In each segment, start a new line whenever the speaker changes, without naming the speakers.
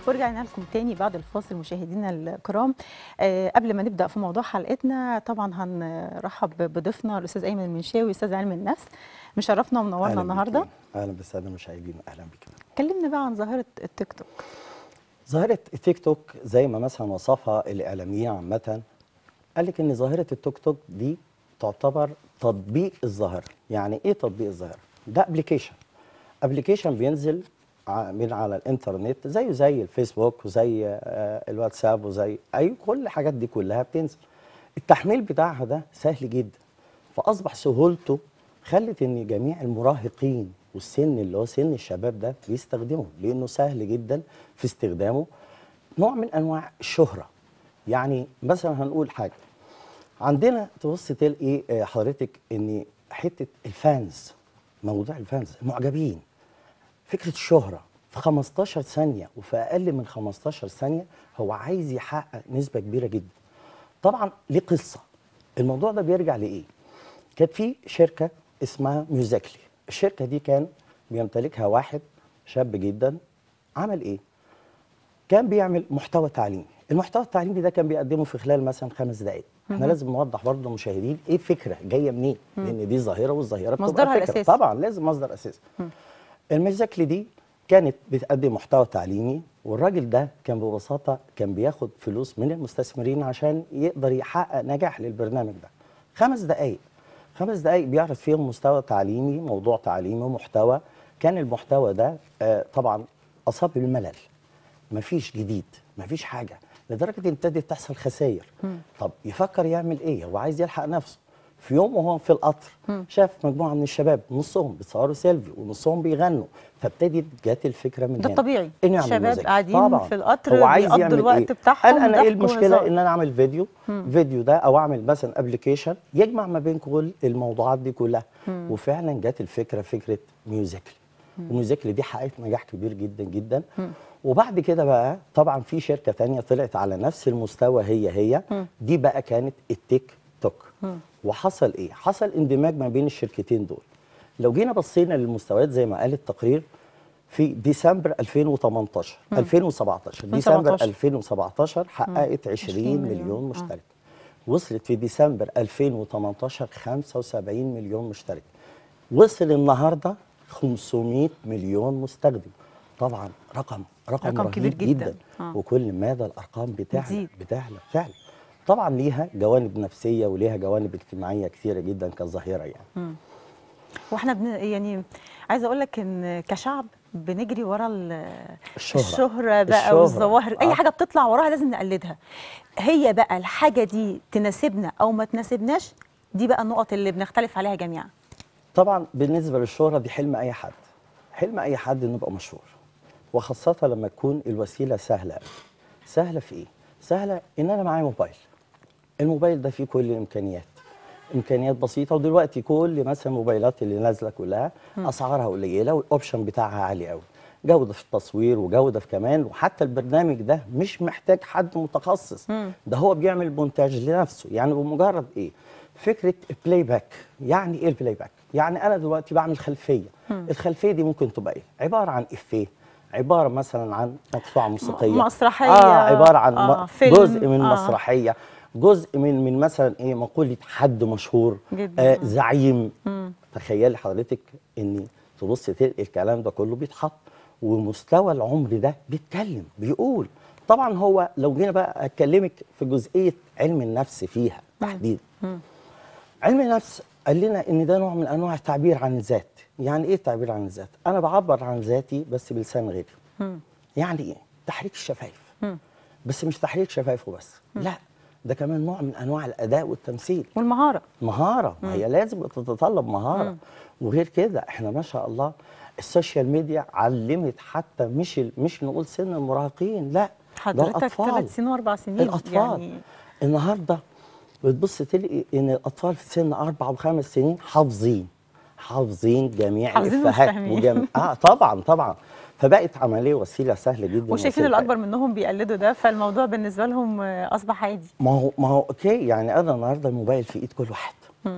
ورجعنا لكم تاني بعد الفاصل مشاهدينا الكرام آه قبل ما نبدا في موضوع حلقتنا طبعا هنرحب بضيفنا الاستاذ ايمن المنشاوي استاذ علم النفس مشرفنا ومنورنا
أهلاً
النهارده
بك. اهلا بالساده المشاهدين اهلا بك
كلمنا بقى عن ظاهره التيك توك
ظاهره التيك توك زي ما مثلا وصفها الاعلاميين عامه قال لك ان ظاهره التيك توك دي تعتبر تطبيق الظاهره يعني ايه تطبيق الظاهره ده ابلكيشن ابلكيشن بينزل ع- من على الانترنت زيه زي الفيسبوك وزي آه، الواتساب وزي اي كل الحاجات دي كلها بتنزل التحميل بتاعها ده سهل جدا فاصبح سهولته خلت ان جميع المراهقين والسن اللي هو سن الشباب ده بيستخدمه لانه سهل جدا في استخدامه نوع من انواع الشهره يعني مثلا هنقول حاجه عندنا تبص تلاقي آه، حضرتك ان حته الفانز موضوع الفانز المعجبين فكره الشهره في 15 ثانيه وفي اقل من 15 ثانيه هو عايز يحقق نسبه كبيره جدا طبعا ليه قصه الموضوع ده بيرجع لايه كانت في شركه اسمها ميوزيكلي الشركه دي كان بيمتلكها واحد شاب جدا عمل ايه كان بيعمل محتوى تعليمي المحتوى التعليمي ده كان بيقدمه في خلال مثلا خمس دقائق احنا لازم نوضح برضه للمشاهدين ايه الفكره جايه منين لان دي ظاهره والظاهره بتبقى
مصدرها
فكرة.
الأساسي.
طبعا لازم مصدر اساسي الميوزيكلي دي كانت بتقدم محتوى تعليمي والراجل ده كان ببساطه كان بياخد فلوس من المستثمرين عشان يقدر يحقق نجاح للبرنامج ده خمس دقائق خمس دقائق بيعرض فيهم مستوى تعليمي موضوع تعليمي محتوى كان المحتوى ده آه، طبعا اصاب بالملل مفيش جديد مفيش حاجه لدرجه ان ابتدت تحصل خسائر طب يفكر يعمل ايه هو عايز يلحق نفسه في يوم وهو في القطر شاف مجموعه من الشباب نصهم بيصوروا سيلفي ونصهم بيغنوا فابتدت جات الفكره من
ده
هنا
الطبيعي.
انه يعمل
شباب
ميوزك.
قاعدين
طبعا.
في القطر
هو عايز
بيقضوا
يعمل
الوقت
إيه؟
بتاعهم
قال انا ايه
ضحك
المشكله
وهزار.
ان انا اعمل فيديو فيديو ده او اعمل مثلا ابلكيشن يجمع ما بين كل الموضوعات دي كلها وفعلا جت الفكره فكره ميوزيكلي وميوزيكلي دي حققت نجاح كبير جدا جدا وبعد كده بقى طبعا في شركه تانية طلعت على نفس المستوى هي هي دي بقى كانت التيك توك وحصل ايه حصل اندماج ما بين الشركتين دول لو جينا بصينا للمستويات زي ما قال التقرير في ديسمبر 2018 2017 ديسمبر
2017.
2017 حققت 20
مليون.
مليون
آه.
مشترك وصلت في ديسمبر 2018 75 مليون مشترك وصل النهارده 500 مليون مستخدم طبعا رقم رقم,
رقم
رهيب
كبير جدا.
جدا
آه.
وكل مدى الارقام بتعلى
بتزيد.
بتعلى فعلا طبعا ليها جوانب نفسيه وليها جوانب اجتماعيه كثيره جدا كظاهره يعني
واحنا بن يعني عايزه اقول لك ان كشعب بنجري ورا ال-
الشهرة.
الشهره بقى
الشهرة.
والظواهر اي
آه.
حاجه بتطلع وراها لازم نقلدها هي بقى الحاجه دي تناسبنا او ما تناسبناش دي بقى النقط اللي بنختلف عليها جميعا
طبعا بالنسبه للشهره دي حلم اي حد حلم اي حد انه يبقى مشهور وخاصه لما تكون الوسيله سهله أوي. سهله في ايه سهله ان انا معايا موبايل الموبايل ده فيه كل الامكانيات امكانيات بسيطه ودلوقتي كل مثلا الموبايلات اللي نازله كلها اسعارها قليله والاوبشن بتاعها عالي قوي جوده في التصوير وجوده في كمان وحتى البرنامج ده مش محتاج حد متخصص ده هو بيعمل مونتاج لنفسه يعني بمجرد ايه فكره بلاي باك يعني ايه البلاي باك يعني انا دلوقتي بعمل خلفيه الخلفيه دي ممكن تبقى ايه عباره عن افيه عباره مثلا عن مقطوعه موسيقيه
مسرحية،
اه عباره عن
آه،
م-
فيلم،
جزء من
آه.
مسرحيه جزء من من مثلا ايه مقوله حد مشهور
جدا.
آه زعيم تخيلي حضرتك ان تبص تلقي الكلام ده كله بيتحط ومستوى العمر ده بيتكلم بيقول طبعا هو لو جينا بقى اكلمك في جزئيه علم النفس فيها تحديدا علم النفس قال لنا ان ده نوع من انواع التعبير عن الذات يعني ايه التعبير عن الذات انا بعبر عن ذاتي بس بلسان غيري يعني ايه تحريك الشفايف بس مش تحريك شفايف وبس لا ده كمان نوع من انواع الاداء والتمثيل
والمهاره
مهاره ما هي لازم تتطلب مهاره وغير كده احنا ما شاء الله السوشيال ميديا علمت حتى مش ال- مش نقول سن المراهقين لا ده
حضرتك
الأطفال.
ثلاث سنين واربع سنين
الاطفال
يعني
النهارده بتبص تلاقي ان الاطفال في سن اربع وخمس سنين حافظين حافظين جميع
حافظين
الافيهات
ومش
وجم... اه طبعا طبعا فبقت عمليه وسيله سهله جدا
وشايفين
وسيلة
الاكبر منهم بيقلدوا ده فالموضوع بالنسبه لهم آه، اصبح عادي
ما هو ما هو اوكي يعني انا النهارده الموبايل في ايد كل واحد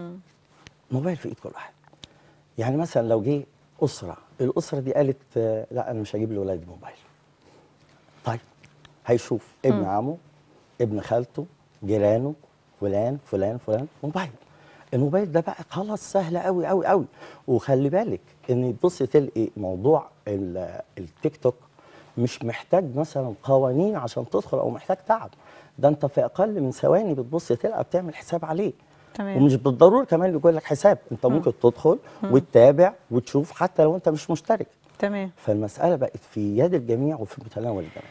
موبايل في ايد كل واحد يعني مثلا لو جه اسره الاسره دي قالت آه، لا انا مش هجيب لاولادي موبايل طيب هيشوف ابن عمه ابن خالته جيرانه فلان فلان فلان موبايل الموبايل ده بقى خلاص سهل قوي قوي قوي وخلي بالك ان تبص تلاقي موضوع ال- التيك توك مش محتاج مثلا قوانين عشان تدخل او محتاج تعب ده انت في اقل من ثواني بتبص تلقى بتعمل حساب عليه
تمام.
ومش بالضروره كمان يقول لك حساب انت ممكن تدخل وتتابع وتشوف حتى لو انت مش مشترك
تمام
فالمساله بقت في يد الجميع وفي متناول الجميع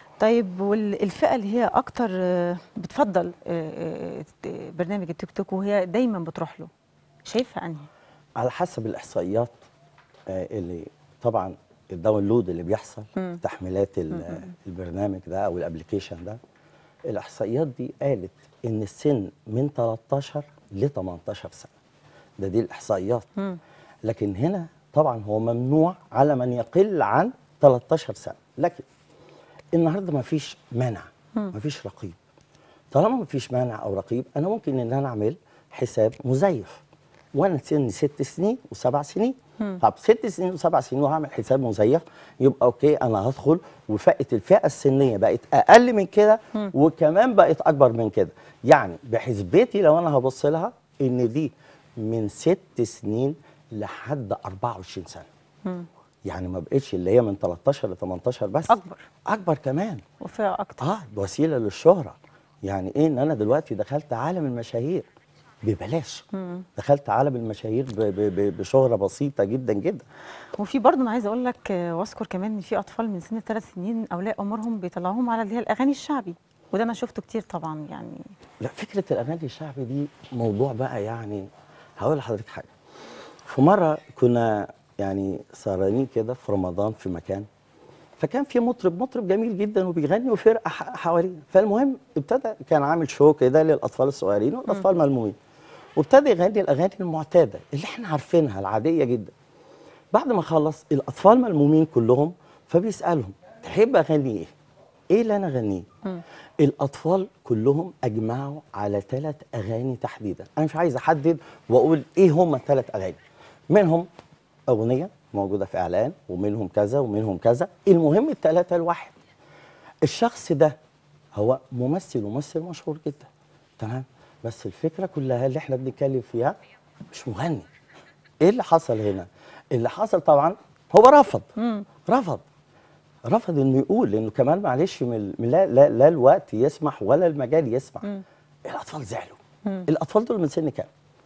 طيب والفئه اللي هي اكتر آه، بتفضل آه، آه، برنامج التيك توك وهي دايما بتروح له شايفها انهي
على حسب الاحصائيات آه، اللي طبعا الداونلود اللي بيحصل
مم.
تحميلات ال- البرنامج ده او الابلكيشن ده الاحصائيات دي قالت ان السن من 13 ل 18 سنه ده دي الاحصائيات
مم.
لكن هنا طبعا هو ممنوع على من يقل عن 13 سنه لكن النهارده ما فيش مانع ما فيش رقيب طالما ما فيش مانع او رقيب انا ممكن ان انا اعمل حساب مزيف وانا سني ست سنين وسبع سنين طب ست سنين وسبع سنين وهعمل حساب مزيف يبقى اوكي انا هدخل وفئه الفئه السنيه بقت اقل من كده وكمان بقت اكبر من كده يعني بحسبتي لو انا هبص لها ان دي من ست سنين لحد 24 سنه
مم.
يعني ما بقتش اللي هي من 13 ل 18 بس
أكبر.
اكبر كمان
وفئه اكتر
اه وسيله للشهره يعني ايه ان انا دلوقتي دخلت عالم المشاهير ببلاش دخلت عالم المشاهير ب- ب- ب- بشهره بسيطه جدا جدا
وفي برضه انا عايزه اقول لك آه، واذكر كمان ان في اطفال من سن ثلاث سنين اولياء امورهم بيطلعوهم على اللي هي الاغاني الشعبي وده انا شفته كتير طبعا يعني
لا فكره الاغاني الشعبي دي موضوع بقى يعني هقول لحضرتك حاجه في مره كنا يعني سهرانين كده في رمضان في مكان فكان في مطرب مطرب جميل جدا وبيغني وفرقه ح- حواليه فالمهم ابتدى كان عامل شو كده للاطفال الصغيرين والاطفال ملمومين وابتدى يغني الاغاني المعتاده اللي احنا عارفينها العاديه جدا بعد ما خلص الاطفال ملمومين كلهم فبيسالهم تحب اغني ايه؟ ايه اللي انا اغنيه؟ الاطفال كلهم اجمعوا على ثلاث اغاني تحديدا، انا مش عايز احدد واقول ايه هم الثلاث اغاني. منهم اغنيه موجوده في اعلان ومنهم كذا ومنهم كذا، المهم الثلاثه الواحد. الشخص ده هو ممثل وممثل مشهور جدا تمام بس الفكره كلها اللي احنا بنتكلم فيها مش مغني ايه اللي حصل هنا اللي حصل طبعا هو رفض رفض رفض انه يقول لانه كمان معلش من من لا, لا, لا الوقت يسمح ولا المجال يسمح الاطفال زعلوا الاطفال دول من سن كام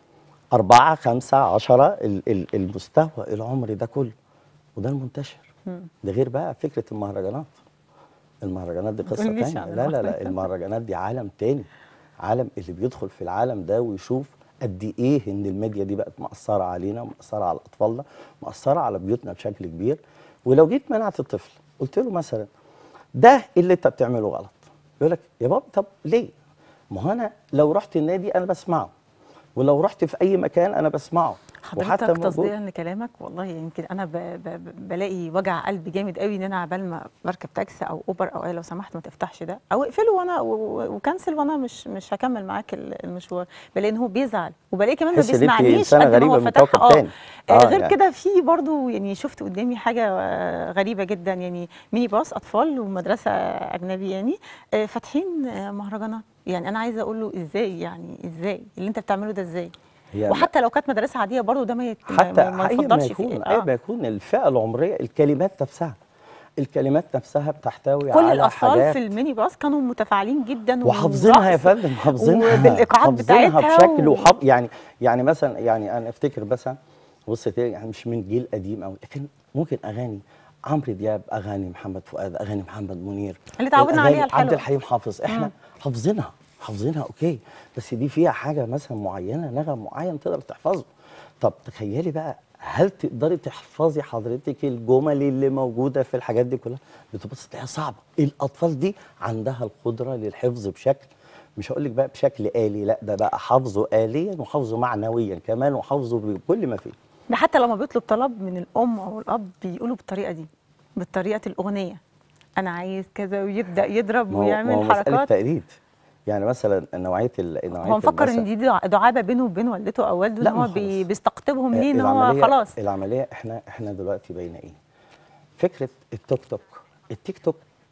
أربعة خمسة عشرة ال- ال- المستوى العمري ده كله وده المنتشر ده غير بقى فكرة المهرجانات المهرجانات دي قصة
تقوليش
تانية
عن
لا لا لا
المهرجانات.
المهرجانات دي عالم تاني عالم اللي بيدخل في العالم ده ويشوف قد ايه ان الميديا دي بقت مأثرة علينا مأثرة على اطفالنا مأثرة على بيوتنا بشكل كبير ولو جيت منعت الطفل قلت له مثلا ده اللي انت بتعمله غلط يقول لك يا بابا طب ليه ما هو انا لو رحت النادي انا بسمعه ولو رحت في اي مكان انا بسمعه
حضرتك
موجود.
تصديقا لكلامك والله يمكن انا ب ب ب بلاقي وجع قلب جامد قوي ان انا عبال ما بركب تاكسي او اوبر او اي لو سمحت ما تفتحش ده او اقفله وانا و- و- وكنسل وانا مش مش هكمل معاك ال- المشوار بلاقي ان هو بيزعل وبلاقي كمان ما
تحس إن أنت
بيسمعنيش
إنسانة
قد ما
غريبة
هو
من
فتح
كوكب
اه
تاني.
آه،
آه،
غير
يعني.
كده في برضو يعني شفت قدامي حاجه آه، غريبه جدا يعني ميني باص اطفال ومدرسه اجنبي يعني آه، فاتحين آه، مهرجانات يعني انا عايزه اقول له ازاي يعني ازاي اللي انت بتعمله ده ازاي
هي
وحتى لو كانت مدرسه عاديه برضو ده ما يت...
حتى
ما, ما
اي ما
يفضلش
يكون
فيه
اي ما يكون الفئه العمريه الكلمات نفسها الكلمات نفسها بتحتوي
كل
على
الاطفال
حاجات
في الميني باص كانوا متفاعلين جدا
وحافظينها يا
ورقص
فندم حافظينها
وبالايقاعات
حافظينها
بتاعتها
بشكل
و-
وحف يعني يعني مثلا يعني انا افتكر مثلا بص تاني يعني مش من جيل قديم قوي لكن ممكن اغاني عمرو دياب اغاني محمد فؤاد اغاني محمد منير
اللي اتعودنا
الأغاني
عليها الحلوة.
عبد الحليم حافظ احنا حافظينها حافظينها اوكي بس دي فيها حاجه مثلا معينه نغم معين تقدر تحفظه طب تخيلي بقى هل تقدري تحفظي حضرتك الجمل اللي موجوده في الحاجات دي كلها بتبص تلاقيها صعبه الاطفال دي عندها القدره للحفظ بشكل مش هقول لك بقى بشكل آلي لا ده بقى حافظه آليا وحافظه معنويا كمان وحافظه بكل ما فيه
ده حتى لما بيطلب طلب من الام او الاب بيقولوا بالطريقه دي بطريقه الاغنيه انا عايز كذا ويبدا يضرب
ما هو- ما هو
ويعمل
مسألة
حركات
تقليد يعني مثلا نوعيه ال- نوعيه
هو مفكر
المثل-
ان دي دع- دعابه بينه وبين والدته او والده
لا،
ان
ما
هو بي
خلاص.
بيستقطبهم
آه،
ليه ان هو
العملية-
خلاص
العمليه احنا احنا دلوقتي بين ايه؟ فكره التوك توك التيك توك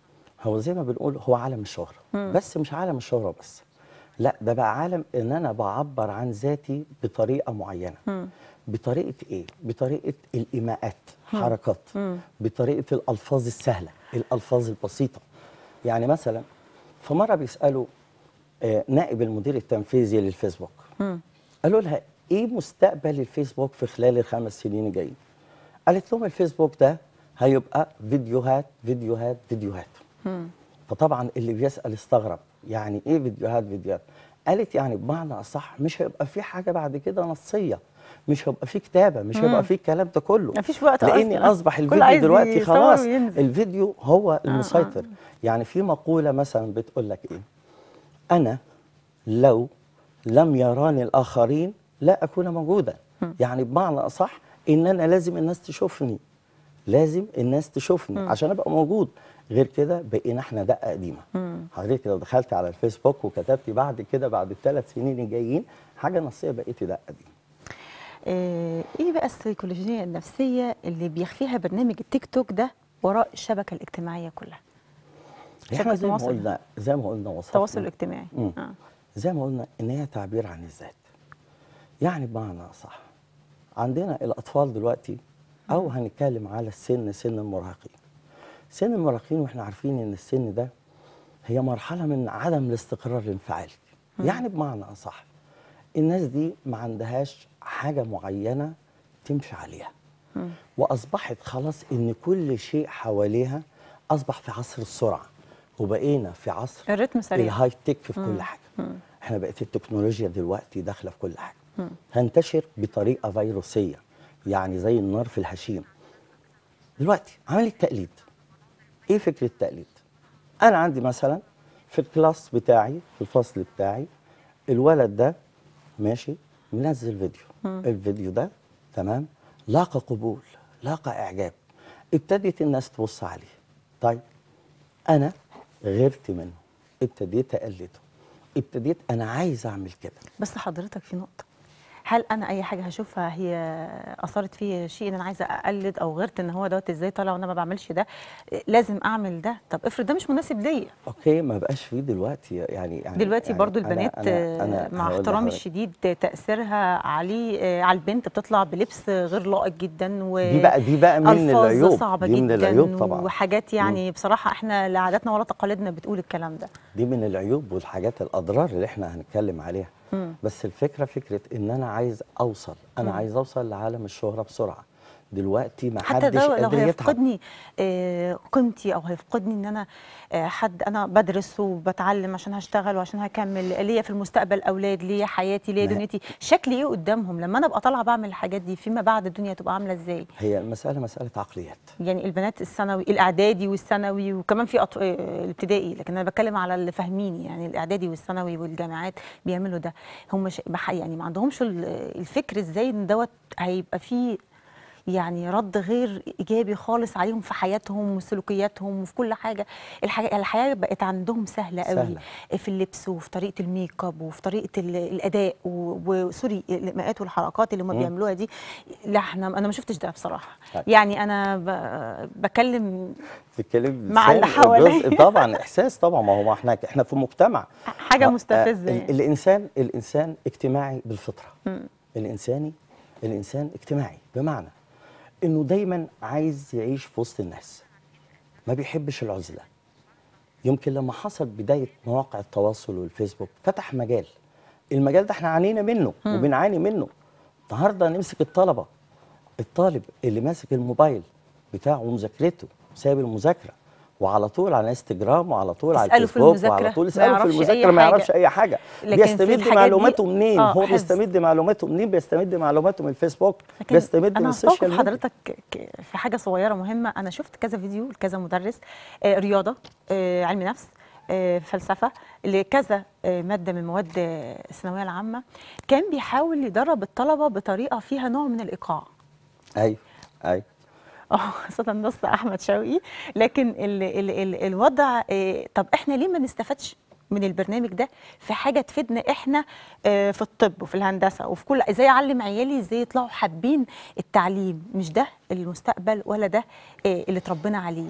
هو زي ما بنقول هو عالم الشهرة بس مش عالم الشهرة بس لا ده بقى عالم ان انا بعبر عن ذاتي بطريقة معينة بطريقة ايه؟ بطريقة الايماءات حركات بطريقة الالفاظ السهلة الالفاظ البسيطة يعني مثلا في مرة بيسألوا آه، نائب المدير التنفيذي للفيسبوك قالوا لها ايه مستقبل الفيسبوك في خلال الخمس سنين الجايين قالت لهم الفيسبوك ده هيبقى فيديوهات فيديوهات فيديوهات فطبعا اللي بيسأل استغرب يعني ايه فيديوهات فيديوهات قالت يعني بمعنى اصح مش هيبقى في حاجه بعد كده نصيه مش هيبقى في كتابه مش هيبقى في الكلام ده كله
مفيش وقت
لان
أصلاً.
اصبح
كل
الفيديو
عايز
دلوقتي
يصور
خلاص
وينزل.
الفيديو هو المسيطر يعني في مقوله مثلا بتقول لك ايه انا لو لم يراني الاخرين لا اكون موجودا يعني بمعنى اصح ان انا لازم الناس تشوفني لازم الناس تشوفني عشان ابقى موجود غير كده بقينا احنا دقه قديمه حضرتك لو دخلت على الفيسبوك وكتبتي بعد كده بعد الثلاث سنين الجايين حاجه نصيه بقيتي دقه قديمه
آه، ايه بقى السيكولوجيه النفسيه اللي بيخفيها برنامج التيك توك ده وراء الشبكه الاجتماعيه كلها
احنا
شبكة
زي ما
تواصل.
قلنا زي ما قلنا وصفنا
التواصل الاجتماعي
مم.
آه.
زي ما قلنا ان هي تعبير عن الذات يعني بمعنى صح عندنا الاطفال دلوقتي او هنتكلم على السن سن المراهقين سن المراهقين واحنا عارفين ان السن ده هي مرحله من عدم الاستقرار الانفعالي يعني بمعنى اصح الناس دي ما عندهاش حاجه معينه تمشي عليها واصبحت خلاص ان كل شيء حواليها اصبح في عصر السرعه وبقينا في عصر
الريتم سريع
الهاي تك في كل حاجه احنا بقت التكنولوجيا دلوقتي داخله في كل حاجه هنتشر بطريقه فيروسيه يعني زي النار في الهشيم دلوقتي عمل التقليد ايه فكره التقليد انا عندي مثلا في الكلاس بتاعي في الفصل بتاعي الولد ده ماشي منزل فيديو الفيديو ده تمام لاقى قبول لاقى اعجاب ابتدت الناس تبص عليه طيب انا غيرت منه ابتديت اقلده ابتديت انا عايز اعمل كده
بس حضرتك في نقطه هل انا اي حاجه هشوفها هي اثرت فيا شيء ان انا عايزه اقلد او غيرت ان هو دوت ازاي طالع وانا ما بعملش ده لازم اعمل ده طب افرض ده مش مناسب ليا
اوكي ما بقاش فيه دلوقتي يعني, يعني
دلوقتي
يعني
برضو
أنا-
البنات
أنا- أنا
مع
هقول
احترامي
لحضرتك.
الشديد تاثيرها عليه آه، على البنت بتطلع بلبس غير لائق جدا و
دي بقى دي بقى من
ألفاظ
العيوب
صعبة
دي
جدا
من العيوب طبعا
وحاجات يعني بصراحة احنا لا عاداتنا ولا تقاليدنا بتقول الكلام ده
دي من العيوب والحاجات الاضرار اللي احنا هنتكلم عليها بس الفكره فكره ان انا عايز اوصل انا عايز اوصل لعالم الشهره بسرعه دلوقتي ما
حتى
حدش
ده لو
قادر يتعب
هيفقدني آه، قيمتي او هيفقدني ان انا آه، حد انا بدرس وبتعلم عشان هشتغل وعشان هكمل ليا في المستقبل اولاد ليا حياتي ليا
ما هي-
دنيتي شكلي ايه قدامهم لما انا ابقى طالعه بعمل الحاجات دي فيما بعد الدنيا تبقى عامله ازاي
هي المساله مساله عقليات
يعني البنات الثانوي الاعدادي والثانوي وكمان في أط... آه، الابتدائي لكن انا بتكلم على اللي فاهميني يعني الاعدادي والثانوي والجامعات بيعملوا ده هم ش... بح- يعني ما عندهمش ال- الفكر ازاي ان دوت هيبقى فيه يعني رد غير ايجابي خالص عليهم في حياتهم وسلوكياتهم وفي كل حاجه الحاجة الحياه بقت عندهم سهله قوي
سهلة.
في اللبس وفي طريقه الميك اب وفي طريقه ال- الاداء و- وسوري الايماءات والحركات اللي هم بيعملوها دي لا احنا انا ما شفتش ده بصراحه
طيب.
يعني انا ب... بكلم
بتتكلم
مع اللي
لسان
حواليا.
جزء طبعا احساس طبعا ما هو ما احنا احنا في مجتمع
حاجه
آه،
مستفزه
آه،
يعني.
الانسان الانسان اجتماعي بالفطره الانساني الانسان اجتماعي بمعنى انه دايما عايز يعيش في وسط الناس ما بيحبش العزله يمكن لما حصل بدايه مواقع التواصل والفيسبوك فتح مجال المجال ده احنا عانينا منه وبنعاني منه النهارده نمسك الطلبه الطالب اللي ماسك الموبايل بتاعه ومذاكرته سايب المذاكره وعلى طول على انستجرام وعلى طول على
اسأله في
الفيسبوك
المذاكرة،
وعلى طول
ما
اساله في
يعرفش أي
المذاكره ما يعرفش
حاجة.
اي حاجه
لكن في
بيستمد
الحاجات دي-
معلوماته منين
آه،
هو
حفظ.
بيستمد معلوماته منين بيستمد معلوماته من الفيسبوك
لكن
بيستمد من
انا
السوشيال
هستوقف
ميديا
حضرتك ك- في حاجه صغيره مهمه انا شفت كذا فيديو لكذا مدرس آه، رياضه آه، علم نفس آه، فلسفه لكذا آه، ماده من مواد آه، الثانويه العامه كان بيحاول يدرب الطلبه بطريقه فيها نوع من الايقاع
ايوه ايوه
اه خاصة نص أحمد شوقي لكن ال ال ال الوضع آه، طب احنا ليه ما نستفادش من البرنامج ده في حاجة تفيدنا احنا آه، في الطب وفي الهندسة وفي كل ازاي اعلم عيالي ازاي يطلعوا حابين التعليم مش ده المستقبل ولا ده آه، اللي اتربينا عليه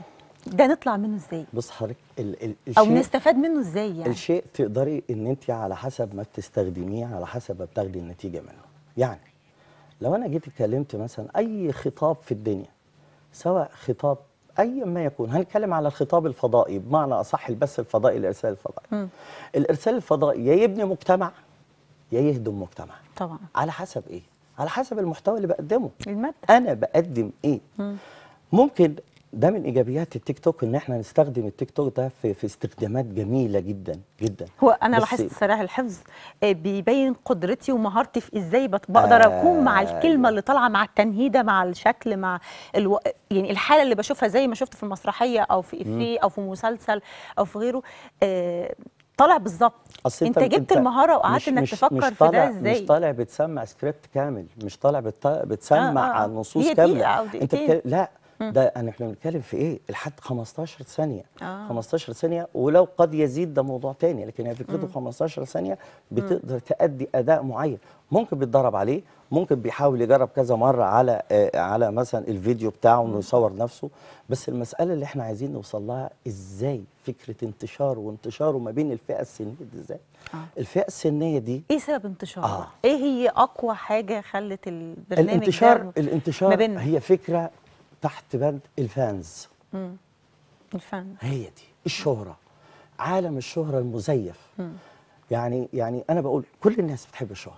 ده نطلع منه ازاي
بص حضرتك ال ال
او
الشيء
نستفاد منه ازاي يعني
الشيء تقدري ان انت على حسب ما بتستخدميه على حسب ما بتاخدي النتيجه منه يعني لو انا جيت اتكلمت مثلا اي خطاب في الدنيا سواء خطاب اي ما يكون هنتكلم على الخطاب الفضائي بمعنى اصح البث الفضائي الارسال الفضائي
مم.
الارسال الفضائي يا يبني مجتمع يا يهدم مجتمع
طبعا
على حسب ايه على حسب المحتوى اللي بقدمه
المادة
انا بقدم ايه
مم.
ممكن ده من ايجابيات التيك توك ان احنا نستخدم التيك توك ده في, في استخدامات جميله جدا جدا
هو انا
بس-
لاحظت صراحه الحفظ آه، بيبين قدرتي ومهارتي في ازاي بت- بقدر اكون مع الكلمه
أيوة.
اللي طالعه مع التنهيده مع الشكل مع الو... يعني الحاله اللي بشوفها زي ما شفت في المسرحيه او في افيه او في مسلسل او في غيره آه، طالع بالظبط
أصل
انت جبت المهاره وقعدت
مش-
انك
مش-
تفكر
مش
في
طالع
ده ازاي
مش طالع بتسمع سكريبت كامل مش طالع بت- بتسمع
آه، آه.
نصوص
هي
كامله
دقيقة أو
انت
دقيقتين.
بتكلم لا ده انا احنا بنتكلم في ايه لحد 15 ثانيه
آه.
15 ثانيه ولو قد يزيد ده موضوع تاني لكن هي فكرته 15 ثانيه بتقدر تأدي اداء معين ممكن بيتدرب عليه ممكن بيحاول يجرب كذا مره على آه على مثلا الفيديو بتاعه انه يصور نفسه بس المساله اللي احنا عايزين نوصل لها ازاي فكره انتشاره وانتشاره ما بين الفئه السنيه دي ازاي
آه.
الفئه السنيه دي
ايه سبب انتشاره
آه.
ايه هي اقوى حاجه خلت البرنامج
الانتشار
ده ما
الانتشار
بيننا.
هي فكره تحت بند الفانز
مم. الفن
هي دي الشهرة عالم الشهرة المزيف يعني يعني أنا بقول كل الناس بتحب الشهرة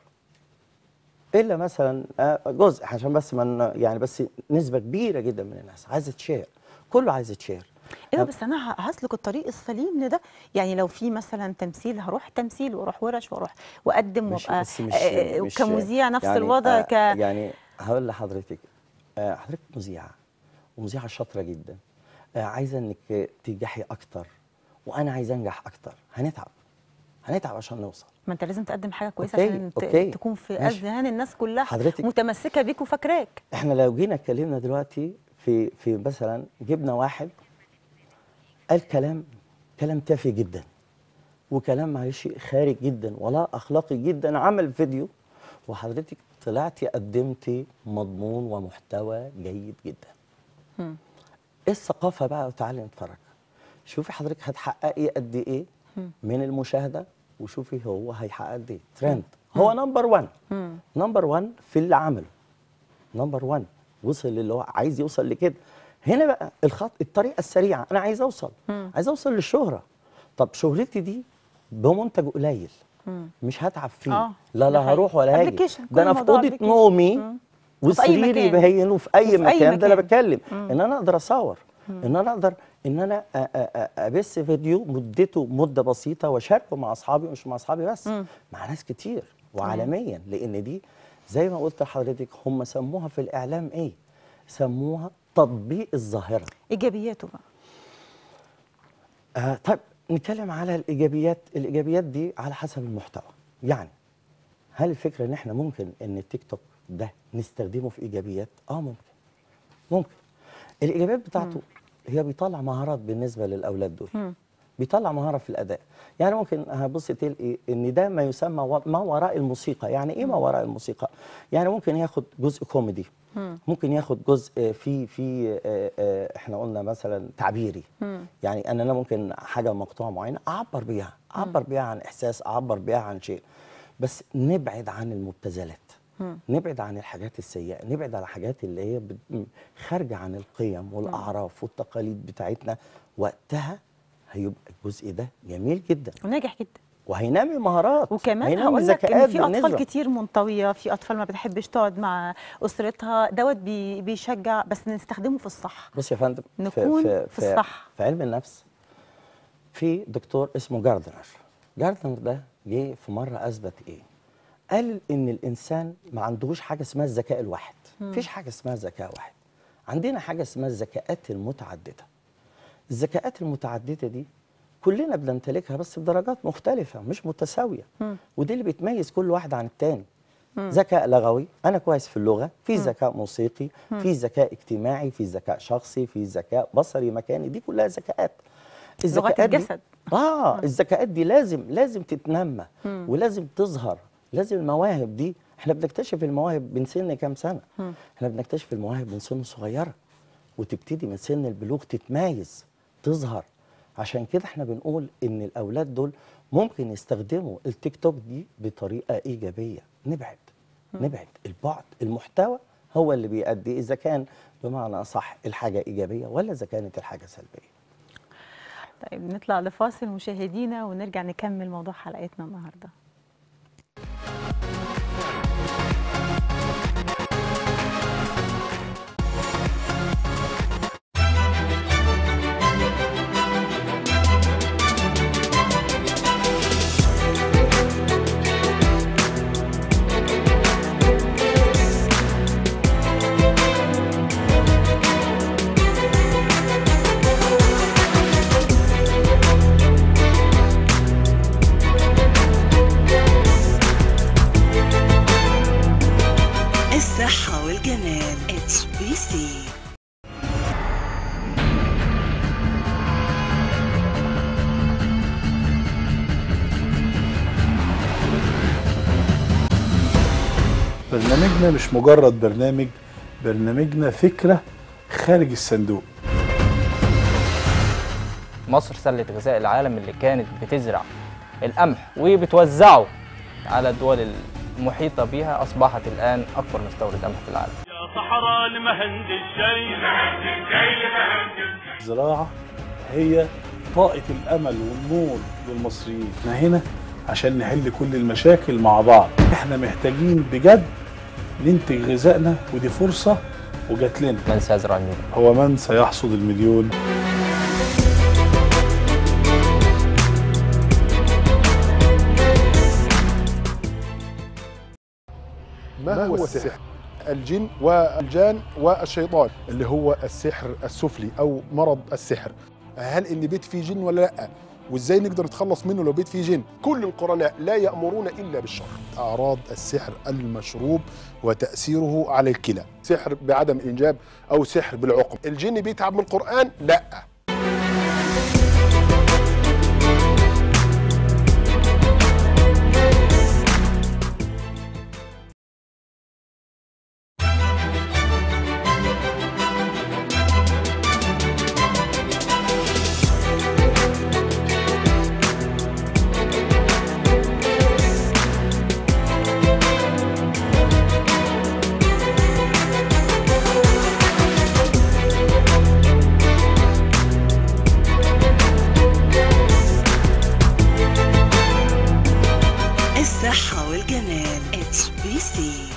إلا مثلا آه، جزء عشان بس من يعني بس نسبة كبيرة جدا من الناس عايزة تشير كله عايز يتشير
ايوه بس انا ه- هسلك الطريق السليم لده يعني لو في مثلا تمثيل هروح تمثيل واروح ورش واروح واقدم
مش
وابقى
بس مش
آه،
مش
كمذيع نفس
يعني
الوضع
آه
ك
يعني هقول لحضرتك آه حضرتك مذيعة ومذيعة شاطرة جدا آه عايزة انك تنجحي اكتر وانا عايز انجح اكتر هنتعب هنتعب عشان نوصل
ما انت لازم تقدم حاجه كويسه
أوكي،
عشان ت-
أوكي،
تكون في
ماشي.
اذهان الناس كلها
حضرتك-
متمسكه بيك وفاكراك
احنا لو جينا اتكلمنا دلوقتي في في مثلا جبنا واحد قال كلام كلام تافه جدا وكلام معلش خارج جدا ولا اخلاقي جدا عمل فيديو وحضرتك طلعتي قدمتي مضمون ومحتوى جيد جدا
مم.
ايه الثقافه بقى وتعالي نتفرج شوفي حضرتك هتحققي قد ايه من المشاهده وشوفي هو هيحقق قد ايه ترند هو نمبر 1
مم.
نمبر 1 في اللي عمله نمبر 1 وصل للي هو عايز يوصل لكده هنا بقى الخط الطريقه السريعه انا عايز اوصل
مم.
عايز اوصل للشهره طب شهرتي دي بمنتج قليل
مم.
مش هتعب فيه
آه،
لا
ده
لا
حقيقي.
هروح ولا هاجي
application، كل
ده انا في
الموضوع
اوضه
application.
نومي
مم. وفي أي
وسريري
مكان.
بهينه في اي
وفي أي
مكان ده انا
مكان.
بتكلم
مم.
ان انا اقدر اصور ان انا اقدر ان انا أ- أ- أ- ابث فيديو مدته مده بسيطه واشاركه مع اصحابي مش مع اصحابي بس
مم.
مع ناس كتير وعالميا لان دي زي ما قلت لحضرتك هم سموها في الاعلام ايه سموها تطبيق الظاهره
ايجابياته بقى
آه طيب نتكلم على الايجابيات الايجابيات دي على حسب المحتوى يعني هل الفكره ان احنا ممكن ان التيك توك ده نستخدمه في ايجابيات اه ممكن ممكن الايجابيات بتاعته هي بيطلع مهارات بالنسبه للاولاد دول
مم.
بيطلع مهاره في الاداء يعني ممكن هبص تلقي ان ده ما يسمى و- ما وراء الموسيقى يعني ايه ما وراء الموسيقى يعني ممكن ياخد جزء كوميدي
مم.
ممكن ياخد جزء في في آه، آه، احنا قلنا مثلا تعبيري
مم.
يعني ان انا ممكن حاجه مقطوعه معينه اعبر بيها اعبر بيها عن احساس اعبر بيها عن شيء بس نبعد عن المبتذلات
مم.
نبعد عن الحاجات السيئه نبعد عن الحاجات اللي هي بت- م- خارجه عن القيم والاعراف والتقاليد بتاعتنا وقتها هيبقى الجزء ده جميل جدا
وناجح جدا
وهينمي مهارات
وكمان
هينمي
هقول لك ان
ذكاءات
في اطفال
بالنسبة.
كتير منطويه في اطفال ما بتحبش تقعد مع اسرتها دوت بي بيشجع بس نستخدمه في الصح
بص يا فندم
نكون في الصح.
في علم النفس في دكتور اسمه جاردنر جاردنر ده جه في مره اثبت ايه قال ان الانسان ما عندهوش حاجه اسمها الذكاء الواحد مفيش حاجه اسمها ذكاء واحد عندنا حاجه اسمها الذكاءات المتعدده الذكاءات المتعدده دي كلنا بنمتلكها بس بدرجات مختلفه مش متساويه
مم.
ودي اللي بتميز كل واحد عن التاني ذكاء لغوي انا كويس في اللغه في ذكاء موسيقي في ذكاء اجتماعي في ذكاء شخصي في ذكاء بصري مكاني دي كلها ذكاءات
لغة
دي-
الجسد.
اه الذكاءات دي لازم لازم تتنمى ولازم تظهر لازم المواهب دي احنا بنكتشف المواهب من سن كام سنه احنا بنكتشف المواهب من سن صغيره وتبتدي من سن البلوغ تتميز تظهر عشان كده احنا بنقول ان الاولاد دول ممكن يستخدموا التيك توك دي بطريقه ايجابيه نبعد نبعد البعد المحتوى هو اللي بيؤدي اذا كان بمعنى اصح الحاجه ايجابيه ولا اذا كانت الحاجه سلبيه
طيب نطلع لفاصل مشاهدينا ونرجع نكمل موضوع حلقتنا النهارده
الصحة والجمال اتش بي سي
برنامجنا مش مجرد برنامج برنامجنا فكرة خارج الصندوق
مصر سلة غذاء العالم اللي كانت بتزرع القمح وبتوزعه على الدول المحيطة بها أصبحت الآن أكبر مستورد قمح في العالم
يا صحراء المهند الجاي
الزراعة هي طاقة الأمل والنور للمصريين احنا هنا عشان نحل كل المشاكل مع بعض احنا محتاجين بجد ننتج غذائنا ودي فرصة وجات لنا
من سيزرع المياه
هو من سيحصد المليون
ما هو السحر؟ الجن والجان والشيطان اللي هو السحر السفلي او مرض السحر هل اللي بيت فيه جن ولا لا وازاي نقدر نتخلص منه لو بيت فيه جن كل القرناء لا يأمرون الا بالشر اعراض السحر المشروب وتأثيره على الكلى سحر بعدم الانجاب او سحر بالعقم الجن بيتعب من القرآن لا
الصحة والجمال اتش بي سي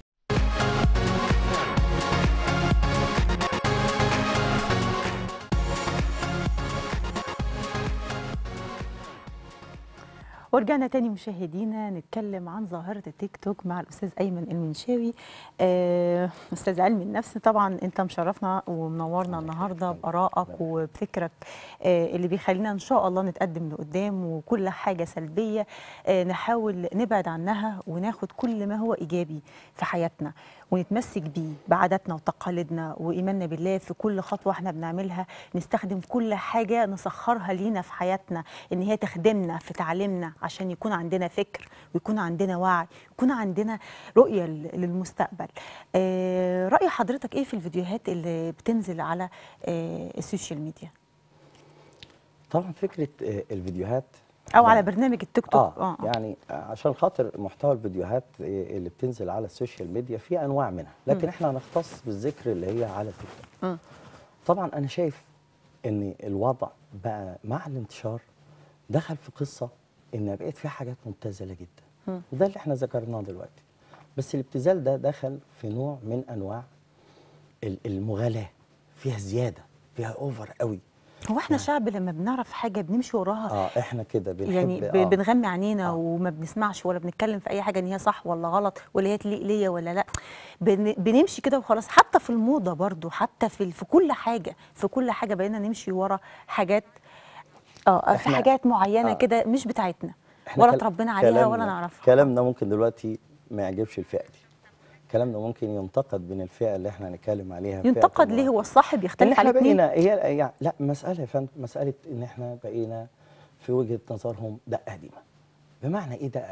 ورجعنا تاني مشاهدينا نتكلم عن ظاهرة التيك توك مع الأستاذ أيمن المنشاوي آه، أستاذ علم النفس طبعا أنت مشرفنا ومنورنا النهاردة بآرائك وبفكرك آه، اللي بيخلينا إن شاء الله نتقدم لقدام وكل حاجة سلبية آه، نحاول نبعد عنها وناخد كل ما هو إيجابي في حياتنا ونتمسك بيه بعاداتنا وتقاليدنا وإيماننا بالله في كل خطوة احنا بنعملها نستخدم كل حاجة نسخرها لينا في حياتنا إن هي تخدمنا في تعليمنا عشان يكون عندنا فكر ويكون عندنا وعي يكون عندنا رؤية ل- للمستقبل آه رأي حضرتك إيه في الفيديوهات اللي بتنزل على آه السوشيال ميديا
طبعا فكره آه، الفيديوهات
أو
ده-
على برنامج التيك توك
آه, آه يعني عشان خاطر محتوى الفيديوهات اللي بتنزل على السوشيال ميديا في انواع منها لكن احنا هنختص بالذكر اللي هي على التيك توك
مم.
طبعا انا شايف ان الوضع بقى مع الانتشار دخل في قصه ان بقت في حاجات مبتذله جدا
مم.
وده اللي احنا ذكرناه دلوقتي بس الابتذال ده دخل في نوع من انواع ال- المغالاه فيها زياده فيها اوفر قوي
هو احنا شعب لما بنعرف حاجة بنمشي وراها
اه احنا كده بنحب
يعني ب-
آه.
بنغمي عينينا
آه.
وما بنسمعش ولا بنتكلم في اي حاجه ان هي صح ولا غلط ولا هي تليق ليا ولا لا بن بنمشي كده وخلاص حتى في الموضه برضو حتى في ال- في كل حاجه في كل حاجه بقينا نمشي ورا حاجات اه في
إحنا-
حاجات معينه
آه.
كده مش بتاعتنا
إحنا
ولا
كل-
اتربينا عليها ولا
كلامنا-
نعرفها
كلامنا ممكن دلوقتي ما يعجبش الفئه دي كلامنا ممكن ينتقد من الفئه اللي احنا هنتكلم عليها فئة
ينتقد ليه
المراهقين.
هو الصح
ان
بيختلف
احنا
على اتنين
بقينا هي يعني لا مساله يا فندم مساله ان احنا بقينا في وجهه نظرهم دقه قديمه بمعنى ايه دقه قديمه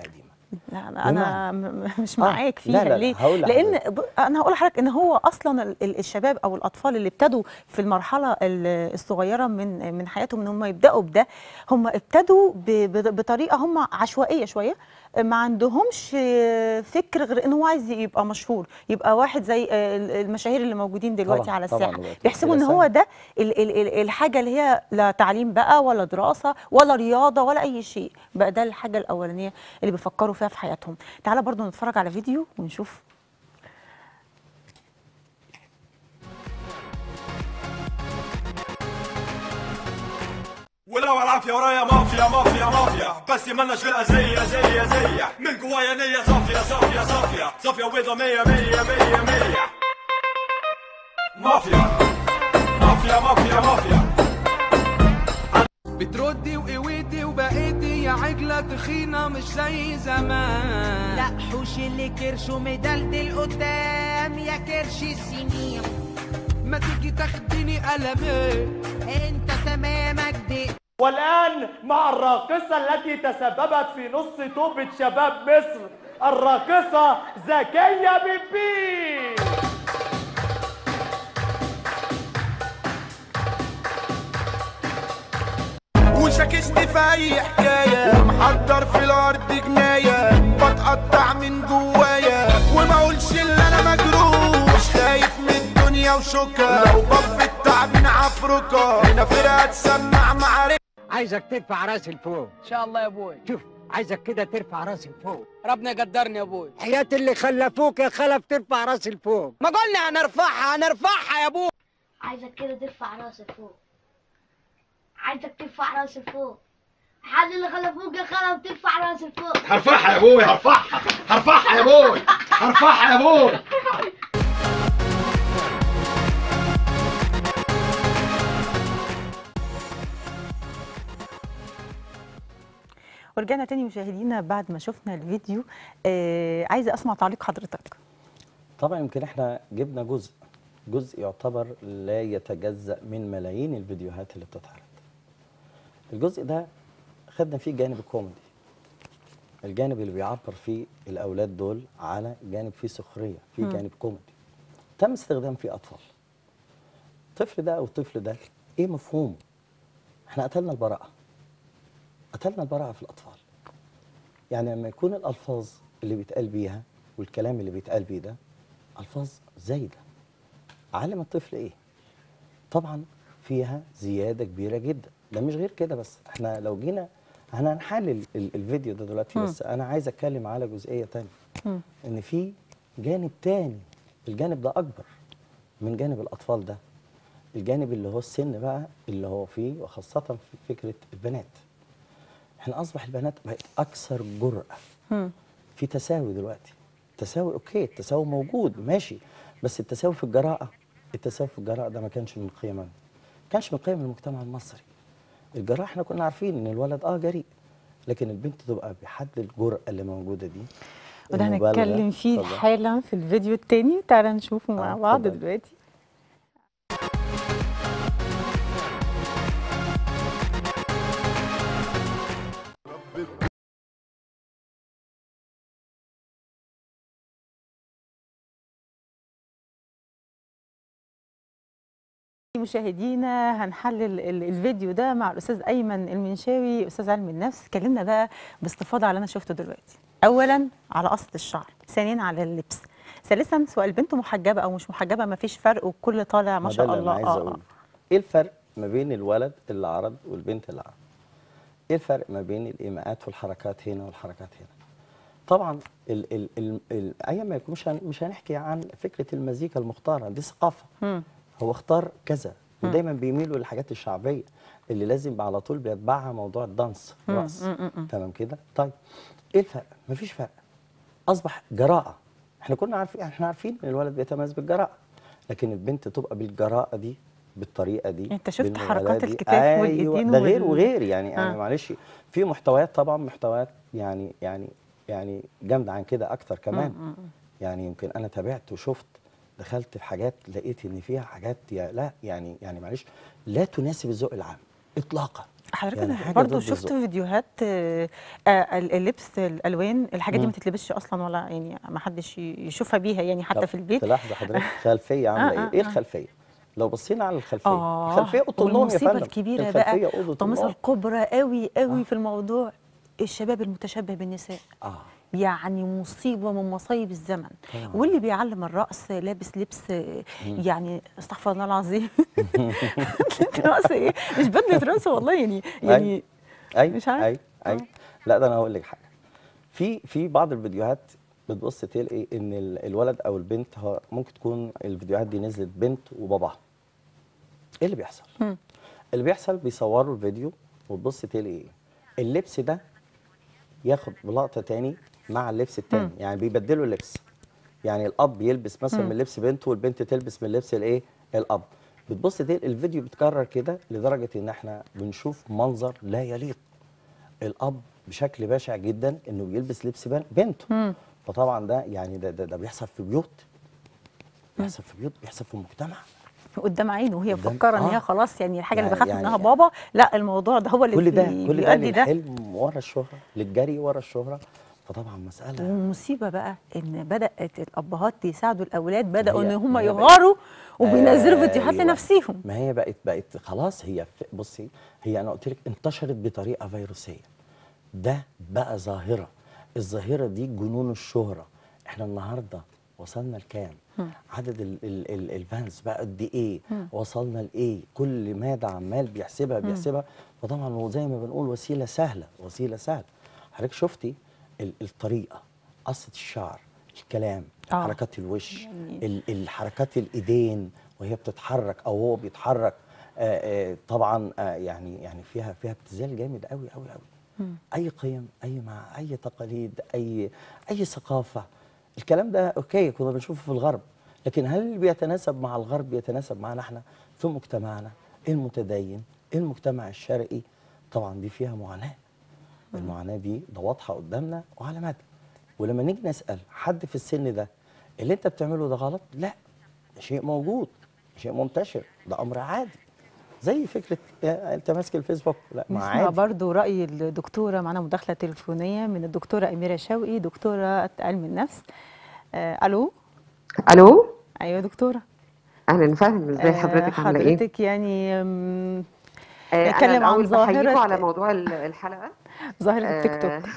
لا انا انا م- م- مش
آه،
معاك
لا،
فيها
لا، لا،
ليه
هقول
لان
لحضرتك.
ب- انا هقول لحضرتك ان هو اصلا ال- ال- الشباب او الاطفال اللي ابتدوا في المرحله ال- الصغيره من من حياتهم ان هم يبداوا بده هم ابتدوا ب- ب- بطريقه هم عشوائيه شويه ما عندهمش فكر غير ان هو عايز يبقى مشهور يبقى واحد زي المشاهير اللي موجودين دلوقتي
طبعاً،
على
طبعاً
الساحه
دلوقتي.
بيحسبوا ان
بلا
هو
سنة.
ده ال- ال- ال- الحاجه اللي هي لا تعليم بقى ولا دراسه ولا رياضه ولا اي شيء بقى ده الحاجه الاولانيه اللي بيفكروا فيها في حياتهم تعالى برضو نتفرج على فيديو ونشوف
ولو العافية ورايا مافيا مافيا مافيا بس مالناش في الأزية زي زي من جوايا نية صافية صافية صافية صافية وبيضة مية مية مية مية مافيا مافيا مافيا مافيا
بتردي وقويتي وبقيتي يا عجلة تخينة مش زي زمان
لا حوش اللي كرشه مدلدل قدام يا كرش السنين
ما تيجي تاخديني قلمين
انت تمامك دي
والآن مع الراقصة التي تسببت في نص توبة شباب مصر الراقصة زكية بيبي
وشاكسني في أي حكاية محضر في الأرض جناية بتقطع من جوايا وما أقولش اللي أنا مجروح خايف من الدنيا وشكا لو بف التعبين عفركة هنا فرقة تسمع معارك
عايزك ترفع راسي لفوق
ان شاء الله يا ابوي
شوف عايزك كده ترفع راسي لفوق
ربنا يقدرني يا ابوي
حياة اللي خلفوك يا خلف ترفع راسي لفوق
ما قلنا هنرفعها هنرفعها يا ابوي
عايزك كده ترفع راسك فوق عايزك ترفع راسك فوق حد اللي خلفوك يا خلف ترفع راسك فوق
هرفعها يا ابوي هرفعها هرفعها يا ابوي هرفعها يا ابوي
ورجعنا تاني مشاهدينا بعد ما شفنا الفيديو آه عايزه اسمع تعليق حضرتك
طبعا يمكن احنا جبنا جزء جزء يعتبر لا يتجزأ من ملايين الفيديوهات اللي بتتعرض الجزء ده خدنا فيه جانب الكوميدي الجانب اللي بيعبر فيه الاولاد دول على جانب فيه سخريه فيه
مم.
جانب كوميدي تم استخدام فيه اطفال الطفل ده او الطفل ده ايه مفهومه احنا قتلنا البراءه قتلنا البراءه في الاطفال يعني لما يكون الالفاظ اللي بيتقال بيها والكلام اللي بيتقال بيه ده الفاظ زايده علم الطفل ايه طبعا فيها زياده كبيره جدا ده مش غير كده بس احنا لو جينا احنا هنحلل ال- الفيديو ده دلوقتي
مم.
بس انا عايز اتكلم على جزئيه تانية
مم.
ان في جانب تاني الجانب ده اكبر من جانب الاطفال ده الجانب اللي هو السن بقى اللي هو فيه وخاصه في فكره البنات احنا اصبح البنات بقت اكثر جرأه
مم.
في تساوي دلوقتي تساوي اوكي التساوي موجود ماشي بس التساوي في الجراءه التساوي في الجراءه ده ما كانش من قيمنا ما كانش من قيم المجتمع المصري الجراءه احنا كنا عارفين ان الولد اه جريء لكن البنت تبقى بحد الجرأه اللي موجوده دي
وده
المبالغة.
هنتكلم فيه
اتفضل.
حالا في الفيديو التاني تعالى نشوفه مع
آه،
بعض
اتفضل.
دلوقتي مشاهدينا هنحلل ال- الفيديو ده مع الاستاذ ايمن المنشاوي استاذ علم النفس اتكلمنا بقى باستفاضه على اللي انا شفته دلوقتي اولا على قصه الشعر ثانيا على اللبس ثالثا سواء البنت محجبه او مش محجبه ما فيش فرق والكل طالع ما
ما
شاء
ده اللي
الله
انا عايز
آه،
اقوله ايه الفرق ما بين الولد اللي عرض والبنت اللي عرض ايه الفرق ما بين الايماءات والحركات هنا والحركات هنا طبعا ال ال ال ال ايام ما يكون مش هن- مش هنحكي عن فكره المزيكا المختاره دي ثقافه
مم.
هو اختار كذا
مم.
ودايما بيميلوا للحاجات الشعبيه اللي لازم على طول بيتبعها موضوع الدانس
مم،
الرقص
مم، مم، مم.
تمام كده طيب ايه الفرق مفيش فرق اصبح جراءه احنا كنا عارفين احنا عارفين ان الولد بيتميز بالجراءه لكن البنت تبقى بالجراءه دي بالطريقه دي
انت شفت
بالمغالاة
حركات
دي.
الكتاف
أيوة
والإيدين
ده غير
وال-
وغير يعني يعني
آه.
معلش في محتويات طبعا محتويات يعني يعني يعني جامده عن كده اكتر كمان
مم، مم.
يعني يمكن انا تابعت وشفت دخلت في حاجات لقيت ان فيها حاجات يا لا يعني يعني معلش لا تناسب الذوق العام اطلاقا
حضرتك
يعني
أنا
حاجة
برضو
ضد
شفت
الذوق.
فيديوهات آه، آه، اللبس الالوان الحاجات دي
مم.
ما تتلبسش اصلا ولا يعني ما حدش ي- يشوفها بيها يعني حتى
طب
في البيت
تلاحظ حضرتك خلفيه عامله
آه،
ايه؟ ايه
آه.
الخلفيه؟ لو بصينا على الخلفيه
اه
الخلفيه اوضه النوم يا
والمصيبه
فندم
الكبيره
الخلفيه
بقى
اوضه
الطماسه
النوم
الكبرى قوي قوي في الموضوع الشباب المتشبه بالنساء
اه
يعني مصيبه من مصايب الزمن
طبعاً.
واللي بيعلم الرقص لابس لبس آه،
مم.
يعني استغفر الله العظيم رقص ايه مش بدله رقص والله يعني يعني
اي
مش عارف.
اي اي لا ده انا هقول لك حاجه في في بعض الفيديوهات بتبص تلاقي ان ال- الولد او البنت هو ممكن تكون الفيديوهات دي نزلت بنت وباباها ايه اللي بيحصل
مم.
اللي بيحصل بيصوروا الفيديو وتبص تلاقي ايه اللبس ده ياخد بلقطه تاني مع اللبس التاني
مم.
يعني بيبدلوا اللبس يعني الاب يلبس مثلا
مم.
من لبس بنته والبنت تلبس من لبس الايه الاب بتبص تلاقي الفيديو بيتكرر كده لدرجه ان احنا بنشوف منظر لا يليق الاب بشكل بشع جدا انه بيلبس لبس بن- بنته
مم.
فطبعا ده يعني ده, ده, ده بيحصل في بيوت بيحصل في بيوت بيحصل في المجتمع
قدام عينه وهي
قدام-
مفكره ان
آه.
هي خلاص يعني الحاجه اللي
يعني-
بخاف
يعني-
منها بابا لا الموضوع ده هو اللي
كل ده
بي-
كل ده
بيؤدي ده
للحلم ورا الشهره للجري ورا الشهره فطبعا مساله
والمصيبه بقى ان بدات الابهات يساعدوا الاولاد بداوا
هي-
ان هم
ما هي بقت-
يغاروا وبينزلوا فيديوهات
أيوة.
لنفسيهم
ما هي بقت بقت خلاص هي ف- بصي هي انا قلت لك انتشرت بطريقه فيروسيه ده بقى ظاهره الظاهره دي جنون الشهره احنا النهارده وصلنا لكام
مم.
عدد ال- ال- ال- الفانز بقى قد ايه
مم.
وصلنا لايه كل ماده عمال بيحسبها
مم.
بيحسبها فطبعا هو زي ما بنقول وسيله سهله وسيله سهله حضرتك شفتي ال- الطريقه قصه الشعر الكلام
آه.
حركات الوش
يعني-
ال- الحركات الايدين وهي بتتحرك او هو بيتحرك آه، آه، طبعا آه، يعني يعني فيها فيها ابتذال جامد قوي قوي قوي
مم.
اي قيم اي مع اي تقاليد اي اي ثقافه الكلام ده اوكي كنا بنشوفه في الغرب لكن هل اللي بيتناسب مع الغرب بيتناسب معنا احنا في مجتمعنا المتدين المجتمع الشرقي طبعا دي فيها معاناه المعاناه دي ده واضحه قدامنا وعلى مدى ولما نيجي نسال حد في السن ده اللي انت بتعمله ده غلط لا ده شيء موجود شيء منتشر ده امر عادي زي فكره آه، انت ماسك الفيسبوك لا ما
نسمع
عادي
برضو رأي الدكتورة معنا مداخلة تليفونية من الدكتورة أميرة شوقي دكتورة علم النفس آه ألو
الو
أيوة دكتورة
اهلا وسهلا ازي
آه،
حضرتك عامله ايه
حضرتك يعني أم،
آه،
نتكلم
انا
عن
الاول بحييكوا
ظاهرة
على موضوع ال- الحلقه
ظاهرة التيك توك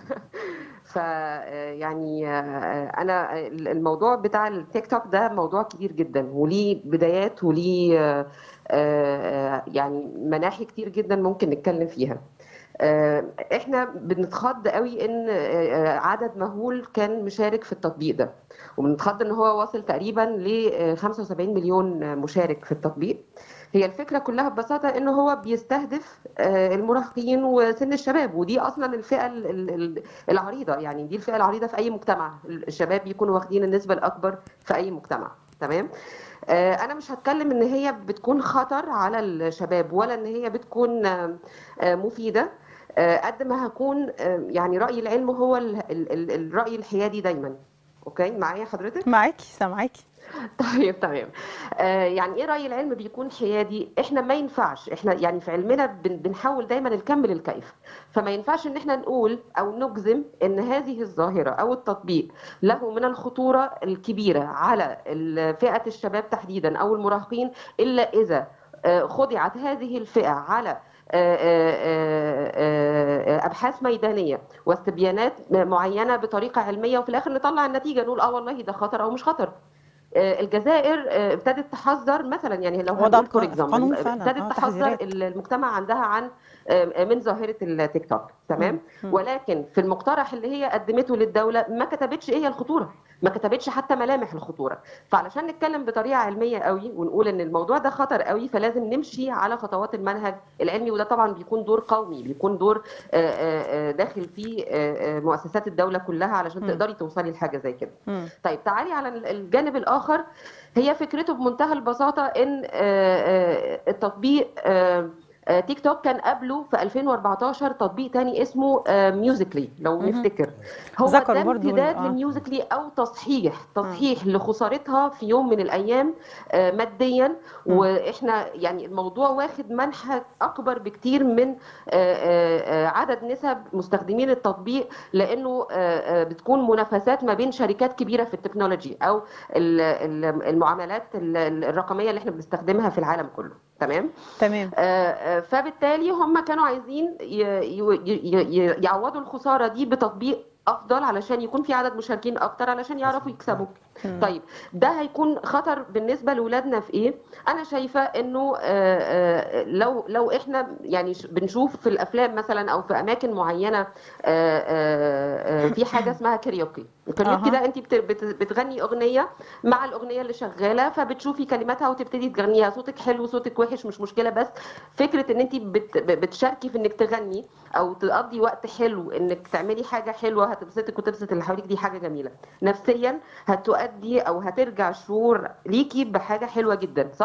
ف آه، يعني آه، انا ال- الموضوع بتاع التيك توك ده موضوع كبير جدا وليه بدايات وليه آه، آه، يعني مناحي كتير جدا ممكن نتكلم فيها آه، احنا بنتخض قوي ان آه، آه، عدد مهول كان مشارك في التطبيق ده وبنتخض ان هو واصل تقريبا ل 75 مليون مشارك في التطبيق هي الفكره كلها ببساطه ان هو بيستهدف آه، المراهقين وسن الشباب ودي اصلا الفئه ال- ال- ال- العريضه يعني دي الفئه العريضه في اي مجتمع الشباب بيكونوا واخدين النسبه الاكبر في اي مجتمع تمام آه، انا مش هتكلم ان هي بتكون خطر على الشباب ولا ان هي بتكون آه، آه، مفيده آه، قد ما هكون آه، يعني راي العلم هو ال- ال- ال- الراي الحيادي دايما اوكي معايا حضرتك
معاكي سامعاكي
طيب تمام آه يعني ايه راي العلم بيكون حيادي احنا ما ينفعش احنا يعني في علمنا بن بنحول دايما الكم للكيف فما ينفعش ان احنا نقول او نجزم ان هذه الظاهره او التطبيق له من الخطوره الكبيره على ال- فئه الشباب تحديدا او المراهقين الا اذا آه، خضعت هذه الفئه على آه، آه، آه، آه، ابحاث ميدانيه واستبيانات معينه بطريقه علميه وفي الاخر نطلع النتيجه نقول اه والله ده خطر او مش خطر آه، الجزائر آه، ابتدت تحذر مثلا يعني لو
وضع
هنقول فور
قا- قانون
اكزامبل
فعلا،
ابتدت
آه،
تحذر
تحذيرات.
المجتمع عندها عن آه، من ظاهره التيك توك تمام
مم.
ولكن في المقترح اللي هي قدمته للدوله ما كتبتش ايه هي الخطوره ما كتبتش حتى ملامح الخطوره فعلشان نتكلم بطريقه علميه قوي ونقول ان الموضوع ده خطر قوي فلازم نمشي على خطوات المنهج العلمي وده طبعا بيكون دور قومي بيكون دور آه، آه، آه، داخل فيه آه، آه، مؤسسات الدوله كلها علشان
مم.
تقدري توصلي لحاجه زي كده
مم.
طيب تعالي على الجانب الاخر هي فكرته بمنتهى البساطه ان آه، آه، التطبيق آه، آه، آه، تيك توك كان قبله في 2014 تطبيق تاني اسمه ميوزيكلي لو
مهم.
نفتكر هو
ذكروا
ده
برضو
امتداد
آه.
لميوزيكلي او تصحيح تصحيح لخسارتها في يوم من الايام آه، ماديا واحنا يعني الموضوع واخد منحى اكبر بكتير من آه، آه، آه، عدد نسب مستخدمين التطبيق لانه آه، آه، بتكون منافسات ما بين شركات كبيره في التكنولوجي او ال- ال- المعاملات ال- ال- الرقميه اللي احنا بنستخدمها في العالم كله تمام
تمام
آه، آه، فبالتالي هم كانوا عايزين ي- ي- ي- ي- يعوضوا الخساره دي بتطبيق افضل علشان يكون في عدد مشاركين اكتر علشان يعرفوا يكسبوا طيب ده هيكون خطر بالنسبه لاولادنا في ايه انا شايفه انه آه، آه، لو لو احنا يعني ش- بنشوف في الافلام مثلا او في اماكن معينه آه، آه، آه، في حاجه اسمها كاريوكي الكاريوكي
أها.
ده انت بت- بت- بتغني اغنيه مع الاغنيه اللي شغاله فبتشوفي كلماتها وتبتدي تغنيها صوتك حلو صوتك وحش مش مشكله بس فكره ان انت بت- بتشاركي في انك تغني او تقضي وقت حلو انك تعملي حاجه حلوه هتبسطك وتبسط اللي حواليك دي حاجه جميله نفسيا هتؤدي او هترجع شعور ليكي بحاجه حلوه جدا صح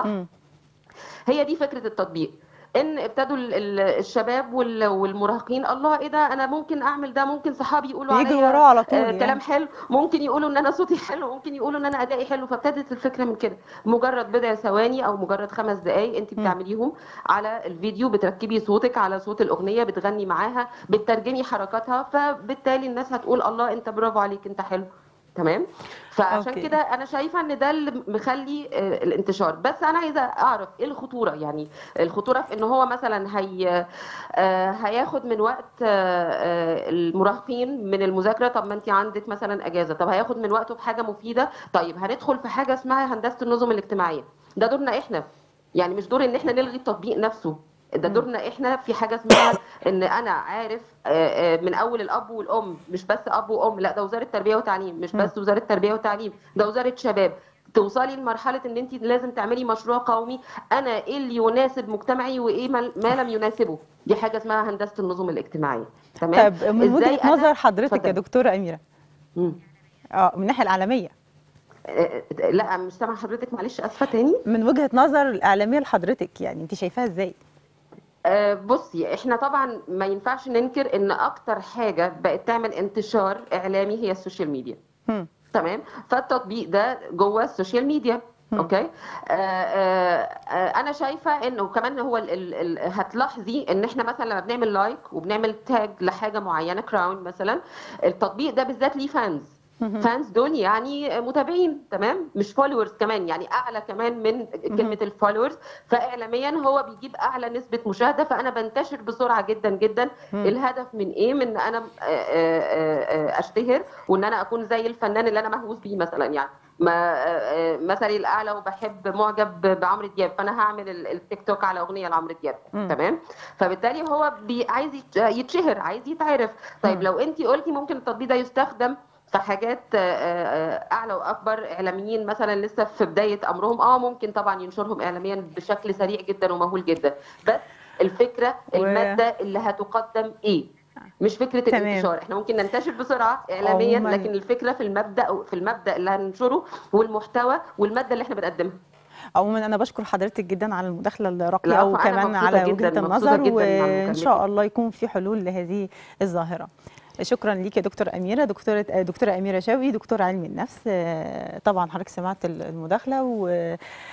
هي دي فكره التطبيق ان ابتدوا ال- ال- الشباب وال- والمراهقين الله ايه ده انا ممكن اعمل ده ممكن صحابي يقولوا
بيجروا
عليا
وراه على طول
آه
يعني.
كلام حلو ممكن يقولوا ان انا صوتي حلو ممكن يقولوا ان انا ادائي حلو فابتدت الفكره من كده مجرد بضع ثواني او مجرد خمس دقائق انت بتعمليهم على الفيديو بتركبي صوتك على صوت الاغنيه بتغني معاها بتترجمي حركاتها فبالتالي الناس هتقول الله انت برافو عليك انت حلو تمام فعشان
أوكي.
كده انا شايفه ان ده اللي مخلي آه، الانتشار بس انا عايزه اعرف ايه الخطوره يعني الخطوره في ان هو مثلا هي آه، هياخد من وقت آه، آه، المراهقين من المذاكره طب ما انت عندك مثلا اجازه طب هياخد من وقته في حاجه مفيده طيب هندخل في حاجه اسمها هندسه النظم الاجتماعيه ده دورنا احنا يعني مش دور ان احنا نلغي التطبيق نفسه ده دورنا احنا في حاجه اسمها ان انا عارف آه، آه، من اول الاب والام مش بس اب وام لا ده وزاره تربيه وتعليم مش بس وزاره تربيه وتعليم ده وزاره شباب توصلي لمرحله ان انت لازم تعملي مشروع قومي انا ايه اللي يناسب مجتمعي وايه ما ما لم يناسبه دي حاجه اسمها هندسه النظم الاجتماعيه تمام
طب من
إزاي
وجهه
أنا-
نظر حضرتك يا
اتفضلي.
دكتوره اميره اه من الناحيه الاعلاميه
آه، آه، لا مش سامعه حضرتك معلش اسفه تاني
من وجهه نظر الاعلاميه لحضرتك يعني انت شايفاها ازاي
آه، بصي احنا طبعا ما ينفعش ننكر ان اكتر حاجه بقت تعمل انتشار اعلامي هي السوشيال ميديا
هم.
تمام فالتطبيق ده جوه السوشيال ميديا اوكي آه آه آه انا شايفه انه كمان هو ال ال ال هتلاحظي ان احنا مثلا لما بنعمل لايك وبنعمل تاج لحاجه معينه كراون مثلا التطبيق ده بالذات ليه فانز
مهم.
فانز دول يعني متابعين تمام مش فولورز كمان يعني اعلى كمان من كلمه الفولورز فاعلاميا هو بيجيب اعلى نسبه مشاهده فانا بنتشر بسرعه جدا جدا
مم.
الهدف من ايه من ان انا آه، آه، آه، اشتهر وان انا اكون زي الفنان اللي انا مهووس بيه مثلا يعني ما آه، آه، مثلي الاعلى وبحب معجب بعمرو دياب فانا هعمل ال- التيك توك على اغنيه لعمرو دياب
مم.
تمام فبالتالي هو بي عايز يت- يتشهر عايز يتعرف طيب
مم.
لو انت قلتي ممكن التطبيق ده يستخدم في حاجات آه، آه، اعلى واكبر اعلاميين مثلا لسه في بدايه امرهم اه ممكن طبعا ينشرهم اعلاميا بشكل سريع جدا ومهول جدا بس الفكره
و-
الماده اللي هتقدم ايه مش فكره
تمام.
الانتشار احنا ممكن ننتشر بسرعه اعلاميا
عموماً-
لكن الفكره في المبدا في المبدا اللي هننشره والمحتوى والماده اللي احنا بنقدمها
عموما انا بشكر حضرتك جدا على المداخله الراقيه
العفو، أنا
وكمان
مبسوطة
على
جداً،
وجهه
مبسوطة
النظر
جداً مع
وان
مكالمتك.
شاء الله يكون في حلول لهذه الظاهره شكرا ليك يا دكتور اميره دكتوره آه، دكتوره اميره شاوي دكتوره علم النفس آه، طبعا حضرتك سمعت المداخله و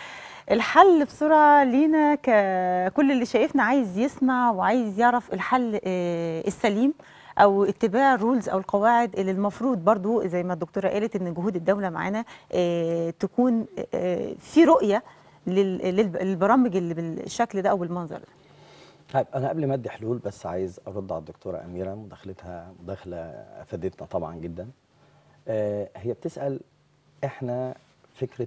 الحل بسرعه لينا ككل اللي شايفنا عايز يسمع وعايز يعرف الحل آه، السليم او اتباع الرولز او القواعد اللي المفروض برضو زي ما الدكتوره قالت ان جهود الدوله معانا آه، تكون آه، في رؤيه لل- للب- للبرامج اللي بالشكل ده او بالمنظر ده
طيب انا قبل ما ادي حلول بس عايز ارد على الدكتوره اميره مداخلتها مداخله افادتنا طبعا جدا آه هي بتسال احنا فكره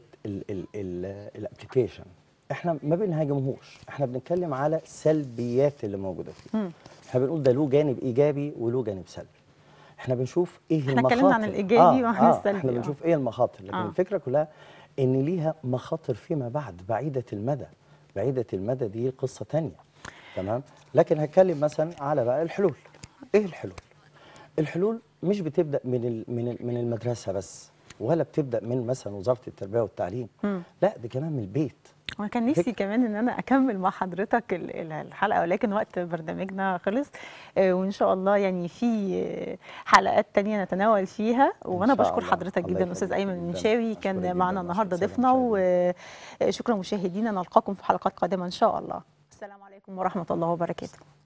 الابلكيشن احنا ما بنهاجمهوش احنا بنتكلم على سلبيات اللي موجوده فيه
مم.
احنا بنقول ده له جانب ايجابي وله جانب سلبي احنا بنشوف ايه
احنا
المخاطر
اتكلمنا عن الإيجابي وعن
آه
السلبي،
احنا
آه.
بنشوف ايه المخاطر لكن
آه.
آه. الفكره كلها ان ليها مخاطر فيما بعد بعيده المدى بعيده المدى دي قصه تانية تمام لكن هتكلم مثلا على بقى الحلول ايه الحلول الحلول مش بتبدا من ال- من ال- من المدرسه بس ولا بتبدا من مثلا وزاره التربيه والتعليم
مم.
لا دي كمان من البيت
وانا كان نفسي كمان ان انا اكمل مع حضرتك ال- ال- الحلقه ولكن وقت برنامجنا خلص آه، وان شاء الله يعني في آه، حلقات تانية نتناول فيها وانا
شاء
بشكر
الله.
حضرتك
الله
جدا استاذ
يخليك
ايمن
جداً.
المنشاوي
أشكرك
كان
جداً
معنا
مع
النهارده
السلامة
ضيفنا وشكرا مشاهدينا نلقاكم في حلقات قادمه ان شاء الله السلام عليكم ورحمه الله وبركاته